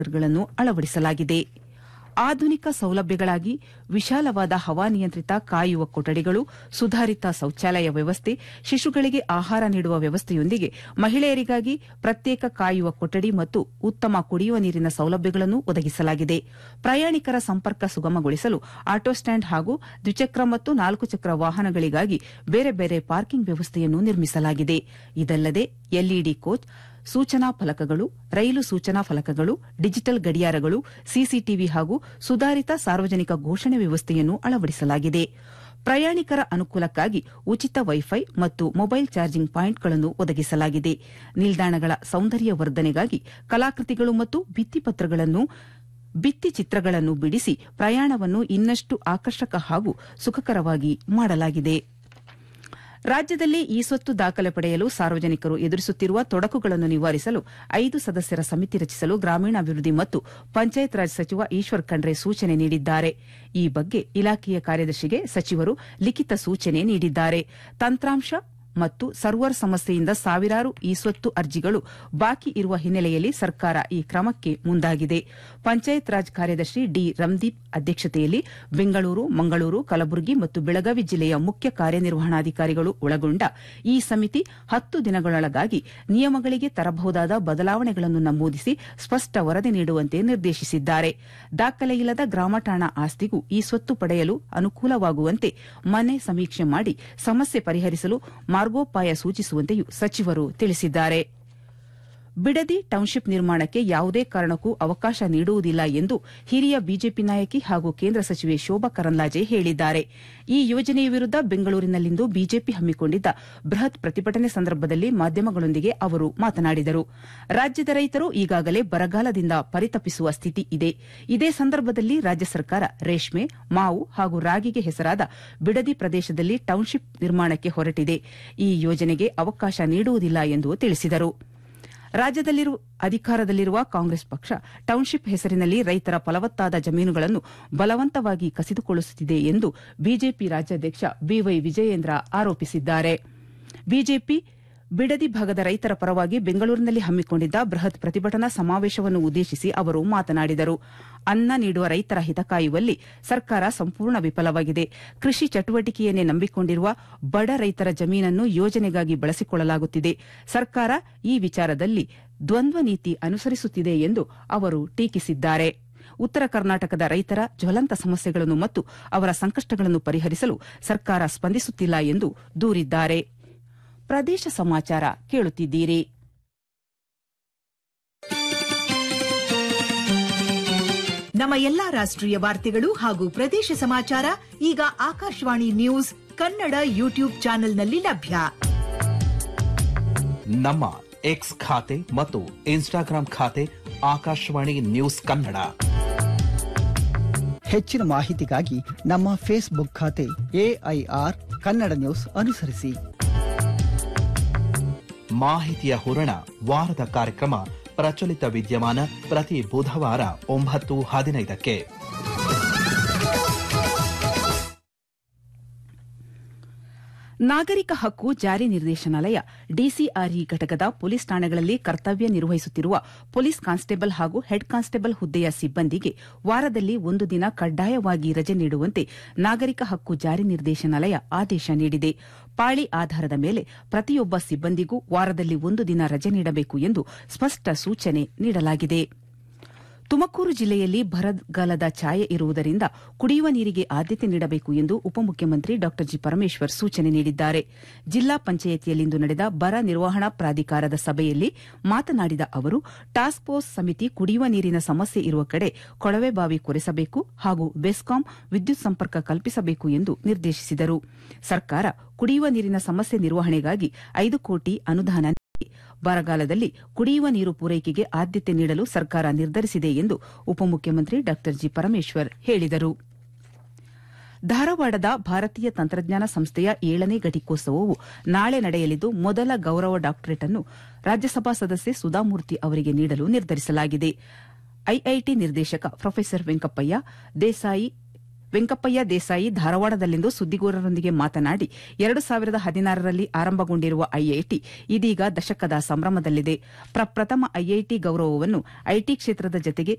ಗಳನ್ನು ಅಳವಡಿಸಲಾಗಿದೆ ಆಧುನಿಕ ಸೌಲಭ್ಯಗಳಾಗಿ ವಿಶಾಲವಾದ ಹವಾನಿಯಂತ್ರಿತ ಕಾಯುವ ಕೊಠಡಿಗಳು ಸುಧಾರಿತ ಶೌಚಾಲಯ ವ್ಯವಸ್ಥೆ ಶಿಶುಗಳಿಗೆ ಆಹಾರ ನೀಡುವ ವ್ಯವಸ್ಥೆಯೊಂದಿಗೆ ಮಹಿಳೆಯರಿಗಾಗಿ ಪ್ರತ್ಯೇಕ ಕಾಯುವ ಕೊಠಡಿ ಮತ್ತು ಉತ್ತಮ ಕುಡಿಯುವ ನೀರಿನ ಸೌಲಭ್ಯಗಳನ್ನು ಒದಗಿಸಲಾಗಿದೆ ಪ್ರಯಾಣಿಕರ ಸಂಪರ್ಕ ಸುಗಮಗೊಳಿಸಲು ಆಟೋ ಸ್ಟ್ಯಾಂಡ್ ಹಾಗೂ ದ್ವಿಚಕ್ರ ಮತ್ತು ನಾಲ್ಕು ಚಕ್ರ ವಾಹನಗಳಿಗಾಗಿ ಬೇರೆ ಬೇರೆ ಪಾರ್ಕಿಂಗ್ ವ್ಯವಸ್ಥೆಯನ್ನು ನಿರ್ಮಿಸಲಾಗಿದೆ ಇದಲ್ಲದೆ ಎಲ್ಇಡಿ ಕೋಚ್ ಸೂಚನಾ ಫಲಕಗಳು ರೈಲು ಸೂಚನಾ ಫಲಕಗಳು ಡಿಜಿಟಲ್ ಗಡಿಯಾರಗಳು ಸಿಸಿಟಿವಿ ಹಾಗೂ ಸುಧಾರಿತ ಸಾರ್ವಜನಿಕ ಘೋಷಣೆ ವ್ಯವಸ್ಥೆಯನ್ನು ಅಳವಡಿಸಲಾಗಿದೆ ಪ್ರಯಾಣಿಕರ ಅನುಕೂಲಕ್ಕಾಗಿ ಉಚಿತ ವೈಫೈ ಮತ್ತು ಮೊಬೈಲ್ ಚಾರ್ಜಿಂಗ್ ಪಾಯಿಂಟ್ಗಳನ್ನು ಒದಗಿಸಲಾಗಿದೆ ನಿಲ್ದಾಣಗಳ ಸೌಂದರ್ಯ ವರ್ಧನೆಗಾಗಿ ಕಲಾಕೃತಿಗಳು ಮತ್ತು ಭಿತ್ತಿಪತ್ರಗಳನ್ನು ಭಿತ್ತಿ ಚಿತ್ರಗಳನ್ನು ಬಿಡಿಸಿ ಪ್ರಯಾಣವನ್ನು ಇನ್ನಷ್ಟು ಆಕರ್ಷಕ ಹಾಗೂ ಸುಖಕರವಾಗಿ ಮಾಡಲಾಗಿದೆ ರಾಜ್ಯದಲ್ಲಿ ಈ ಸ್ವತ್ತು ದಾಖಲೆ ಪಡೆಯಲು ಸಾರ್ವಜನಿಕರು ಎದುರಿಸುತ್ತಿರುವ ತೊಡಕುಗಳನ್ನು ನಿವಾರಿಸಲು ಐದು ಸದಸ್ಯರ ಸಮಿತಿ ರಚಿಸಲು ಗ್ರಾಮೀಣಾಭಿವೃದ್ಧಿ ಮತ್ತು ಪಂಚಾಯತ್ ರಾಜ್ ಸಚಿವ ಈಶ್ವರ್ ಖಂಡ್ರೆ ಸೂಚನೆ ನೀಡಿದ್ದಾರೆ ಈ ಬಗ್ಗೆ ಇಲಾಖೆಯ ಕಾರ್ಯದರ್ಶಿಗೆ ಸಚಿವರು ಲಿಖಿತ ಸೂಚನೆ ನೀಡಿದ್ದಾರೆ ತಂತ್ರಾಂಶ ಮತ್ತು ಸರ್ವರ್ ಸಮಸ್ಯೆಯಿಂದ ಸಾವಿರಾರು ಈ ಸ್ವತ್ತು ಅರ್ಜಿಗಳು ಬಾಕಿ ಇರುವ ಹಿನ್ನೆಲೆಯಲ್ಲಿ ಸರ್ಕಾರ ಈ ಕ್ರಮಕ್ಕೆ ಮುಂದಾಗಿದೆ ಪಂಚಾಯತ್ ರಾಜ್ ಕಾರ್ಯದರ್ಶಿ ಡಿ ರಂದೀಪ್ ಅಧ್ಯಕ್ಷತೆಯಲ್ಲಿ ಬೆಂಗಳೂರು ಮಂಗಳೂರು ಕಲಬುರಗಿ ಮತ್ತು ಬೆಳಗಾವಿ ಜಿಲ್ಲೆಯ ಮುಖ್ಯ ಕಾರ್ಯನಿರ್ವಹಣಾಧಿಕಾರಿಗಳು ಒಳಗೊಂಡ ಈ ಸಮಿತಿ ಹತ್ತು ದಿನಗಳೊಳಗಾಗಿ ನಿಯಮಗಳಿಗೆ ತರಬಹುದಾದ ಬದಲಾವಣೆಗಳನ್ನು ನಮೂದಿಸಿ ಸ್ಪಷ್ಟ ವರದಿ ನೀಡುವಂತೆ ನಿರ್ದೇಶಿಸಿದ್ದಾರೆ ದಾಖಲೆಯಿಲ್ಲದ ಗ್ರಾಮಠಾಣ ಆಸ್ತಿಗೂ ಈ ಸ್ವತ್ತು ಪಡೆಯಲು ಅನುಕೂಲವಾಗುವಂತೆ ಮನೆ ಸಮೀಕ್ಷೆ ಮಾಡಿ ಸಮಸ್ಯೆ ಪರಿಹರಿಸಲು ಮಾರ್ಗೋಪಾಯ ಸೂಚಿಸುವಂತೆಯೂ ಸಚಿವರು ತಿಳಿಸಿದ್ದಾರೆ ಬಿಡದಿ ಟೌನ್ಶಿಪ್ ನಿರ್ಮಾಣಕ್ಕೆ ಯಾವುದೇ ಕಾರಣಕ್ಕೂ ಅವಕಾಶ ನೀಡುವುದಿಲ್ಲ ಎಂದು ಹಿರಿಯ ಬಿಜೆಪಿ ನಾಯಕಿ ಹಾಗೂ ಕೇಂದ್ರ ಸಚಿವೆ ಶೋಭಾ ಕರಂದ್ಲಾಜೆ ಹೇಳಿದ್ದಾರೆ ಈ ಯೋಜನೆಯ ವಿರುದ್ದ ಬೆಂಗಳೂರಿನಲ್ಲಿಂದು ಬಿಜೆಪಿ ಹಮ್ಮಿಕೊಂಡಿದ್ದ ಬೃಹತ್ ಪ್ರತಿಭಟನೆ ಸಂದರ್ಭದಲ್ಲಿ ಮಾಧ್ಯಮಗಳೊಂದಿಗೆ ಅವರು ಮಾತನಾಡಿದರು ರಾಜ್ಯದ ರೈತರು ಈಗಾಗಲೇ ಬರಗಾಲದಿಂದ ಪರಿತಪಿಸುವ ಸ್ಥಿತಿ ಇದೆ ಇದೇ ಸಂದರ್ಭದಲ್ಲಿ ರಾಜ್ಯ ಸರ್ಕಾರ ರೇಷ್ಮೆ ಮಾವು ಹಾಗೂ ರಾಗಿಗೆ ಹೆಸರಾದ ಬಿಡದಿ ಪ್ರದೇಶದಲ್ಲಿ ಟೌನ್ಶಿಪ್ ನಿರ್ಮಾಣಕ್ಕೆ ಹೊರಟಿದೆ ಈ ಯೋಜನೆಗೆ ಅವಕಾಶ ನೀಡುವುದಿಲ್ಲ ಎಂದು ತಿಳಿಸಿದರು ರಾಜ್ಯದಲ್ಲಿರುವ ಅಧಿಕಾರದಲ್ಲಿರುವ ಕಾಂಗ್ರೆಸ್ ಪಕ್ಷ ಟೌನ್ಶಿಪ್ ಹೆಸರಿನಲ್ಲಿ ರೈತರ ಫಲವತ್ತಾದ ಜಮೀನುಗಳನ್ನು ಬಲವಂತವಾಗಿ ಕಸಿದುಕೊಳ್ಳುತ್ತಿದೆ ಎಂದು ಬಿಜೆಪಿ ರಾಜ್ಯಾಧ್ಯಕ್ಷ ಬಿವೈ ವಿಜಯೇಂದ್ರ ಆರೋಪಿಸಿದ್ದಾರೆ ಬಿಜೆಪಿ ಬಿಡದಿ ಭಾಗದ ರೈತರ ಪರವಾಗಿ ಬೆಂಗಳೂರಿನಲ್ಲಿ ಹಮ್ಮಿಕೊಂಡಿದ್ದ ಬೃಹತ್ ಪ್ರತಿಭಟನಾ ಸಮಾವೇಶವನ್ನು ಉದ್ದೇಶಿಸಿ ಅವರು ಮಾತನಾಡಿದರು ಅನ್ನ ನೀಡುವ ರೈತರ ಹಿತ ಕಾಯುವಲ್ಲಿ ಸರ್ಕಾರ ಸಂಪೂರ್ಣ ವಿಫಲವಾಗಿದೆ ಕೃಷಿ ಚಟುವಟಿಕೆಯನ್ನೇ ನಂಬಿಕೊಂಡಿರುವ ಬಡ ರೈತರ ಜಮೀನನ್ನು ಯೋಜನೆಗಾಗಿ ಬಳಸಿಕೊಳ್ಳಲಾಗುತ್ತಿದೆ ಸರ್ಕಾರ ಈ ವಿಚಾರದಲ್ಲಿ ದ್ವಂದ್ವ ನೀತಿ ಅನುಸರಿಸುತ್ತಿದೆ ಎಂದು ಅವರು ಟೀಕಿಸಿದ್ದಾರೆ ಉತ್ತರ ಕರ್ನಾಟಕದ ರೈತರ ಜ್ವಲಂತ ಸಮಸ್ಯೆಗಳನ್ನು ಮತ್ತು ಅವರ ಸಂಕಷ್ಟಗಳನ್ನು ಪರಿಹರಿಸಲು ಸರ್ಕಾರ ಸ್ಪಂದಿಸುತ್ತಿಲ್ಲ ಎಂದು ದೂರಿದ್ದಾರೆ ಪ್ರದೇಶ ಸಮಾಚಾರ ಕೇಳುತ್ತಿದ್ದೀರಿ ನಮ್ಮ ಎಲ್ಲಾ ರಾಷ್ಟ್ರೀಯ ವಾರ್ತೆಗಳು ಹಾಗೂ ಪ್ರದೇಶ ಸಮಾಚಾರ ಈಗ ಆಕಾಶವಾಣಿ ನ್ಯೂಸ್ ಕನ್ನಡ ಯೂಟ್ಯೂಬ್ ಚಾನೆಲ್ನಲ್ಲಿ ಲಭ್ಯ ನಮ್ಮ ಎಕ್ಸ್ ಖಾತೆ ಮತ್ತು ಇನ್ಸ್ಟಾಗ್ರಾಂ ಖಾತೆ ಆಕಾಶವಾಣಿ ನ್ಯೂಸ್ ಕನ್ನಡ ಹೆಚ್ಚಿನ ಮಾಹಿತಿಗಾಗಿ ನಮ್ಮ ಫೇಸ್ಬುಕ್ ಖಾತೆ ಎಐಆರ್ ಕನ್ನಡ ನ್ಯೂಸ್ ಅನುಸರಿಸಿ ಮಾಹಿತಿಯ ಹೂರಣ ವಾರದ ಕಾರ್ಯಕ್ರಮ ಪ್ರಚಲಿತ ವಿದ್ಯಮಾನ ಪ್ರತಿ ಬುಧವಾರ ಒಂಬತ್ತು ಹದಿನೈದಕ್ಕೆ ನಾಗರಿಕ ಹಕ್ಕು ಜಾರಿ ನಿರ್ದೇಶನಾಲಯ ಡಿಸಿಆರ್ಇ ಘಟಕದ ಪೊಲೀಸ್ ಠಾಣೆಗಳಲ್ಲಿ ಕರ್ತವ್ಯ ನಿರ್ವಹಿಸುತ್ತಿರುವ ಪೊಲೀಸ್ ಕಾನ್ಸ್ಟೇಬಲ್ ಹಾಗೂ ಹೆಡ್ ಕಾನ್ಸ್ಟೇಬಲ್ ಹುದ್ದೆಯ ಸಿಬ್ಬಂದಿಗೆ ವಾರದಲ್ಲಿ ಒಂದು ದಿನ ಕಡ್ಡಾಯವಾಗಿ ರಜೆ ನೀಡುವಂತೆ ನಾಗರಿಕ ಹಕ್ಕು ಜಾರಿ ನಿರ್ದೇಶನಾಲಯ ಆದೇಶ ನೀಡಿದೆ ಪಾಳಿ ಆಧಾರದ ಮೇಲೆ ಪ್ರತಿಯೊಬ್ಬ ಸಿಬ್ಬಂದಿಗೂ ವಾರದಲ್ಲಿ ಒಂದು ದಿನ ರಜೆ ನೀಡಬೇಕು ಎಂದು ಸ್ಪಷ್ಟ ಸೂಚನೆ ನೀಡಲಾಗಿದೆ ತುಮಕೂರು ಜಿಲ್ಲೆಯಲ್ಲಿ ಬರಗಾಲದ ಛಾಯೆ ಇರುವುದರಿಂದ ಕುಡಿಯುವ ನೀರಿಗೆ ಆದ್ಯತೆ ನೀಡಬೇಕು ಎಂದು ಉಪಮುಖ್ಯಮಂತ್ರಿ ಡಾ ಜಿ ಪರಮೇಶ್ವರ್ ಸೂಚನೆ ನೀಡಿದ್ದಾರೆ ಜಿಲ್ಲಾ ಪಂಚಾಯಿತಿಯಲ್ಲಿಂದು ನಡೆದ ಬರ ನಿರ್ವಹಣಾ ಪ್ರಾಧಿಕಾರದ ಸಭೆಯಲ್ಲಿ ಮಾತನಾಡಿದ ಅವರು ಟಾಸ್ಕ್ ಫೋರ್ಸ್ ಸಮಿತಿ ಕುಡಿಯುವ ನೀರಿನ ಸಮಸ್ಯೆ ಇರುವ ಕಡೆ ಕೊಳವೆ ಬಾವಿ ಕೊರೆಸಬೇಕು ಹಾಗೂ ಬೆಸ್ಕಾಂ ವಿದ್ಯುತ್ ಸಂಪರ್ಕ ಕಲ್ಪಿಸಬೇಕು ಎಂದು ನಿರ್ದೇಶಿಸಿದರು ಸರ್ಕಾರ ಕುಡಿಯುವ ನೀರಿನ ಸಮಸ್ಯೆ ನಿರ್ವಹಣೆಗಾಗಿ ಐದು ಕೋಟಿ ಅನುದಾನ ನೀಡಿದೆ. ಬರಗಾಲದಲ್ಲಿ ಕುಡಿಯುವ ನೀರು ಪೂರೈಕೆಗೆ ಆದ್ಯತೆ ನೀಡಲು ಸರ್ಕಾರ ನಿರ್ಧರಿಸಿದೆ ಎಂದು ಉಪಮುಖ್ಯಮಂತ್ರಿ ಡಾ ಜಿ ಪರಮೇಶ್ವರ್ ಹೇಳಿದರು ಧಾರವಾಡದ ಭಾರತೀಯ ತಂತ್ರಜ್ಞಾನ ಸಂಸ್ಥೆಯ ಏಳನೇ ಘಟಿಕೋತ್ಸವವು ನಾಳೆ ನಡೆಯಲಿದ್ದು ಮೊದಲ ಗೌರವ ಡಾಕ್ಟರೇಟ್ ಅನ್ನು ರಾಜ್ಯಸಭಾ ಸದಸ್ಯೆ ಸುಧಾಮೂರ್ತಿ ಅವರಿಗೆ ನೀಡಲು ನಿರ್ಧರಿಸಲಾಗಿದೆ ಐಐಟಿ ನಿರ್ದೇಶಕ ಪ್ರೊಫೆಸರ್ ವೆಂಕಪ್ಪಯ್ಯ ದೇಸಾಯಿ ವೆಂಕಪ್ಪಯ್ಯ ದೇಸಾಯಿ ಧಾರವಾಡದಲ್ಲಿಂದು ಸುದ್ದಿಗಾರರೊಂದಿಗೆ ಮಾತನಾಡಿ ಎರಡು ಸಾವಿರದ ಹದಿನಾರರಲ್ಲಿ ಆರಂಭಗೊಂಡಿರುವ ಐಐಟಿ ಇದೀಗ ದಶಕದ ಸಂಭ್ರಮದಲ್ಲಿದೆ ಪ್ರಪ್ರಥಮ ಐಐಟಿ ಗೌರವವನ್ನು ಐಟಿ ಕ್ಷೇತ್ರದ ಜತೆಗೆ